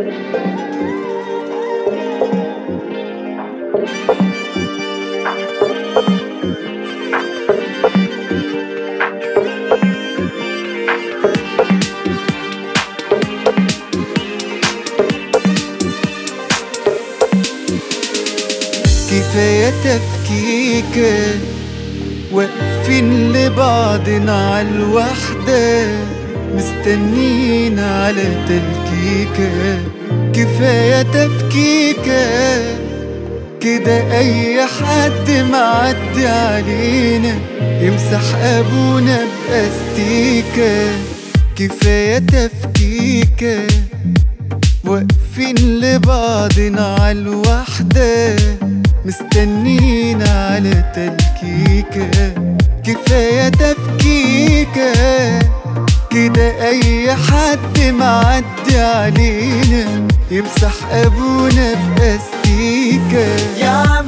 كفاية تفكيكة واقفين لبعضنا عالوحدة مستنين على تلكيكة كفاية تفكيكة كده أي حد معدي علينا يمسح أبونا بأستيكة كفاية تفكيكة واقفين لبعضنا عالوحدة مستنين على تلكيكة كفاية تفكيكة كده أي حد معدي علينا يمسح أبونا بأستيكة يا عم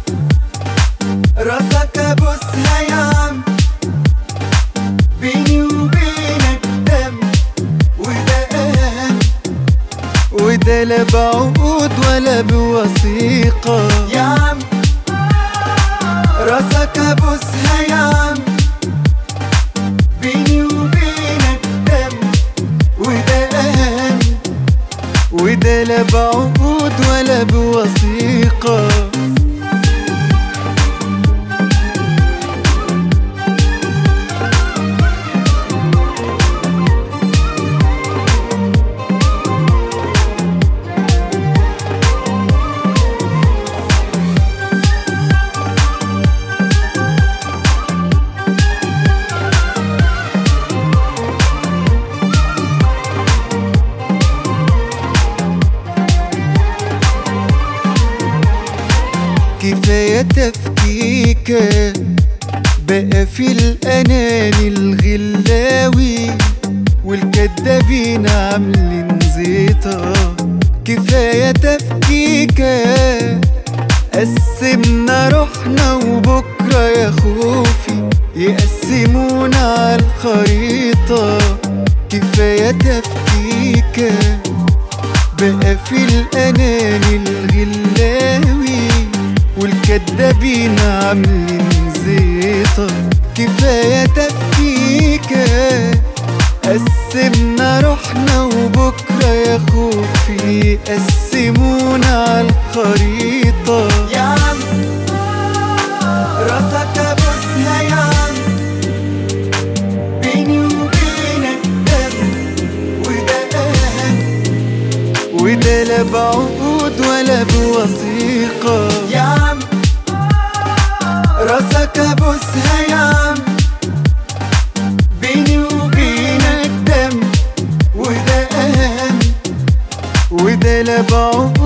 راسك أبوسها يا عم بيني وبينك دم وده أهم وده لا بعقود ولا بوثيقة يا عم راسك أبوسها يا عم بيني وبينك دم وده أهم وده لا بعقود ولا بوثيقة كفاية تفكيكة بقى في الأناني الغلاوي والكدابين عاملين زيطة كفاية تفكيكة قسمنا روحنا وبكرة يا خوفي يقسمونا عالخريطة كفاية تفكيكة بقى في الأناني الغلاوي والكدابين عاملين زيطة كفاية تفكيكة قسمنا روحنا وبكرة يا خوفي يقسمونا عالخريطة يا عم راسك أبوسها يا عم بيني وبينك دم وده أهم وده لا بعقود ولا بوثيقة يا عم راسك أبوسها يا عم بيني وبينك دم وده أهم وده لا بعقود